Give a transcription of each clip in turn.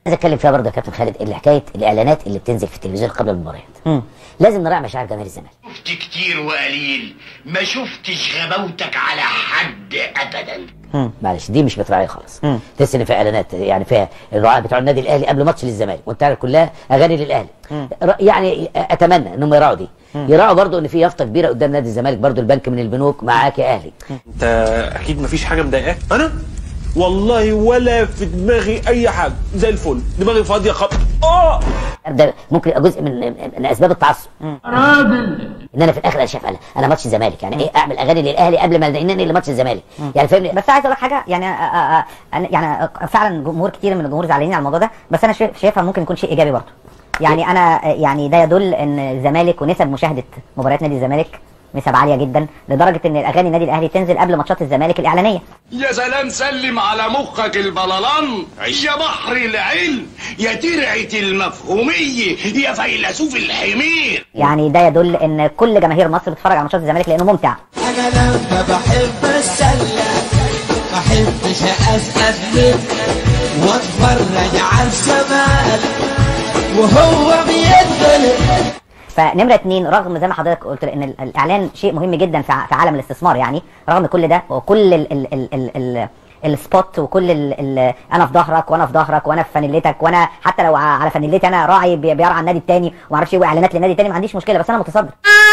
عايز اتكلم فيها برضه يا كابتن خالد اللي حكايه الاعلانات اللي بتنزل في التلفزيون قبل المباريات لازم نراعي مشاعر جماهير الزمالك شفت كتير وقليل ما شفتش غباوتك على حد ابدا معلش دي مش بتراعي خالص تحس ان في اعلانات يعني فيها الرعاة بتوع النادي الاهلي قبل ماتش للزمالك وانت عارف كلها اغاني للاهلي ر- يعني اتمنى انهم يراعوا دي يراعوا برضه ان في يافطه كبيره قدام نادي الزمالك برضه البنك من البنوك معاك يا اهلي انت اكيد مفيش حاجه مضايقاك انا والله ولا في دماغي اي حاجه زي الفل دماغي فاضيه خط اه ده ممكن يبقى جزء من من اسباب التعصب راجل ان انا في الاخر انا شايف انا انا ماتش الزمالك يعني ايه اعمل اغاني للاهلي قبل ما انقل لماتش الزمالك يعني فاهمني بس عايز اقول لك حاجه يعني آه، آه، آه، أنا- يعني آه، فعلا جمهور كتير من الجمهور زعلانين على الموضوع ده بس انا شايف- شايفها ممكن يكون شيء ايجابي برضه يعني انا آه، يعني ده يدل ان الزمالك ونسب مشاهده مباريات نادي الزمالك نسب عاليه جدا لدرجه ان الاغاني النادي الاهلي تنزل قبل ماتشات الزمالك الاعلانيه يا سلام سلم على مخك البلالان يا بحر العلم يا ترعة المفهومية يا فيلسوف الحمير يعني ده يدل ان كل جماهير مصر بتتفرج على ماتشات الزمالك لانه ممتع انا لما بحب السلة ما احبش اسقف منه واتفرج على الشمال وهو بينزل فنمرة اتنين رغم زي ما حضرتك قلت ان ال- الاعلان شيء مهم جدا في ع- في عالم الاستثمار يعني رغم كل ده وكل ال ال ال ال ال السبوت وكل ال ال انا في ظهرك وانا في ظهرك وانا في فانيلتك وانا حتى لو ع- على فانيلتي انا راعي بي- بيرعى النادي التاني وما اعرفش ايه واعلانات للنادي التاني ما عنديش مشكله بس انا متصدر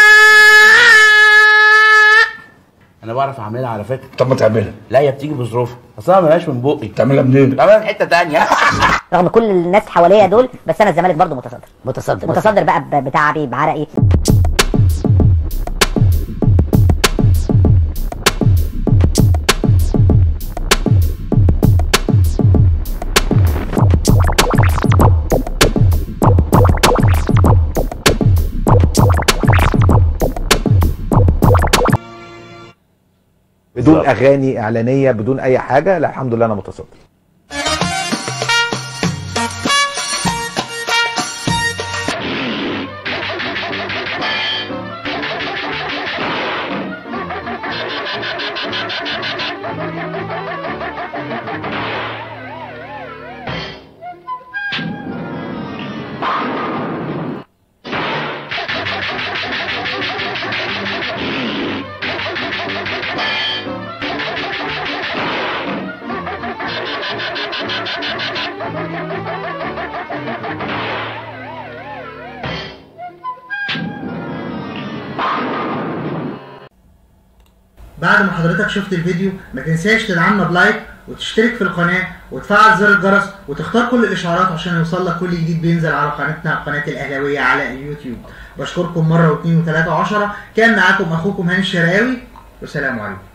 انا بعرف اعملها على فكره طب ما تعملها لا هي بتيجي بظروفها اصلا ما بلاش من بقي تعملها منين؟ بعملها في حته تانية رغم كل الناس حواليا دول بس انا الزمالك برضو متصدر متصدر متصدر بقى ب- بتعبي بعرقي بدون اغاني اعلانيه بدون اي حاجه لا الحمد لله انا متصدر بعد ما حضرتك شفت الفيديو ما تنساش تدعمنا بلايك وتشترك في القناة وتفعل زر الجرس وتختار كل الإشعارات عشان يوصلك كل جديد بينزل على قناتنا قناة الأهلاوية على اليوتيوب بشكركم مرة واثنين وثلاثة وعشرة كان معاكم أخوكم هاني الشراوي والسلام عليكم